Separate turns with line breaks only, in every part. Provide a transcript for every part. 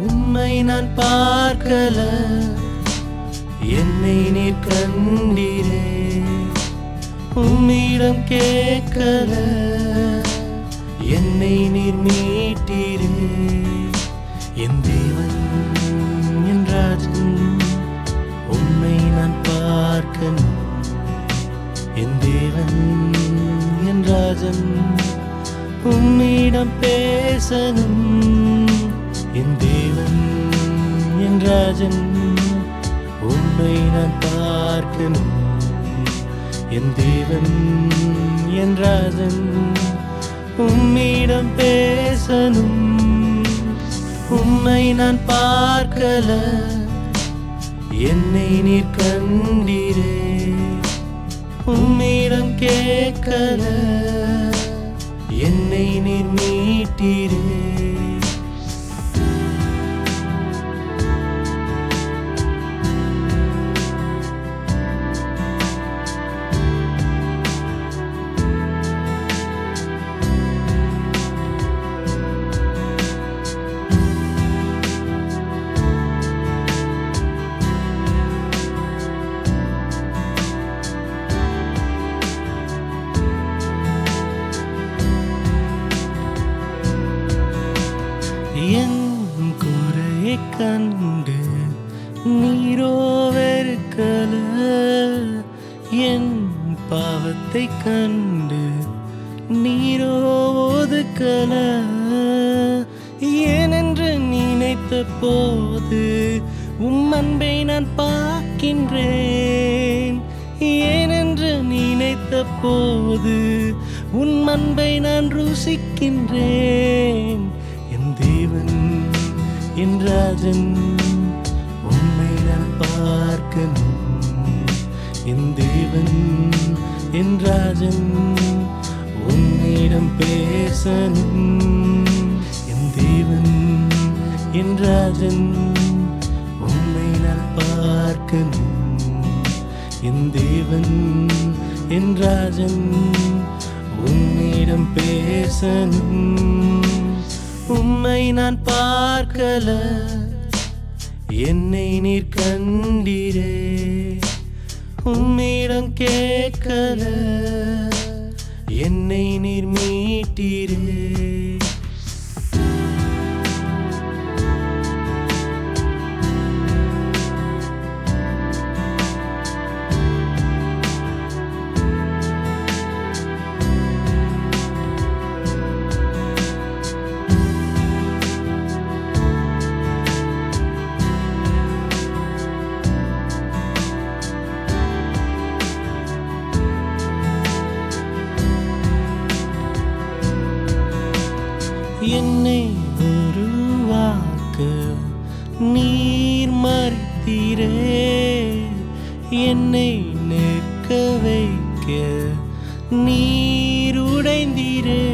உம்மை நான் பார்க்கல என்னை நீர் கண்டீரே உம்மிடம் கேட்கல என்னை நீர் மீட்டீரே என் தேவன் என் ராஜன் உம்மை நான் பார்க்கணும் என் தேவன் என் ராஜன் உம்மிடம் பேசணும் என் தேவன் என் ராஜன் உம்மை நான் பார்க்கணும் என் தேவன் என் ராஜன் உம்மிடம் பேசணும் உம்மை நான் பார்க்கல என்னை நீர் கண்டீரே உம்மிடம் கேட்கல என்னை நீர் மீட்டீரே என் குறையை கண்டு நீரோ வெறுக்கல என் பாவத்தை கண்டு நீரோ ஒதுக்கல ஏனென்று நினைத்த போது உம் அன்பை நான் பார்க்கின்றேன் ஏனென்று நினைத்த போது உன் அன்பை நான் ருசிக்கின்றேன் என் தேவன் என் ராஜன் உன்னை நான் பார்க்கணும் என் தேவன் என் ராஜன் உன்னிடம் பேசணும் என் தேவன் என் ராஜன் உன்னை நான் பார்க்கணும் என் தேவன் என் ராஜன் உன்னிடம் பேசணும் உம்மை நான் பார்க்கல என்னை நீர் கண்டீரே உம்மிடம் கேட்கல என்னை நீர் மீட்டீரே என்னை உருவாக்க நீர் மறித்தீரே என்னை நிற்க வைக்க நீர் உடைந்தீரே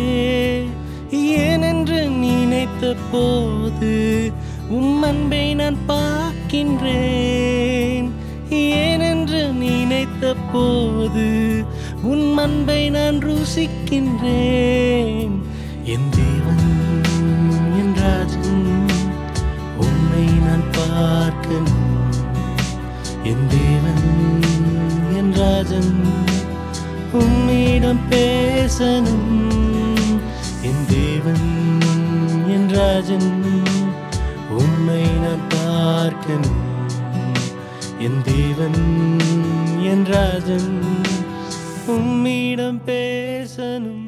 ஏனென்று நினைத்த போது உம் அன்பை நான் பார்க்கின்றேன் ஏனென்று நினைத்த போது உன் அன்பை நான் ருசிக்கின்றேன் என் தேவன் என் ராஜன் உன்னை நான் பார்க்கணும் என் தேவன் என் ராஜன் உம்மிடம் பேசணும் என் தேவன் என் ராஜன் உம்மை நான் பார்க்கணும் என் தேவன் என் ராஜன் உம்மிடம் பேசணும்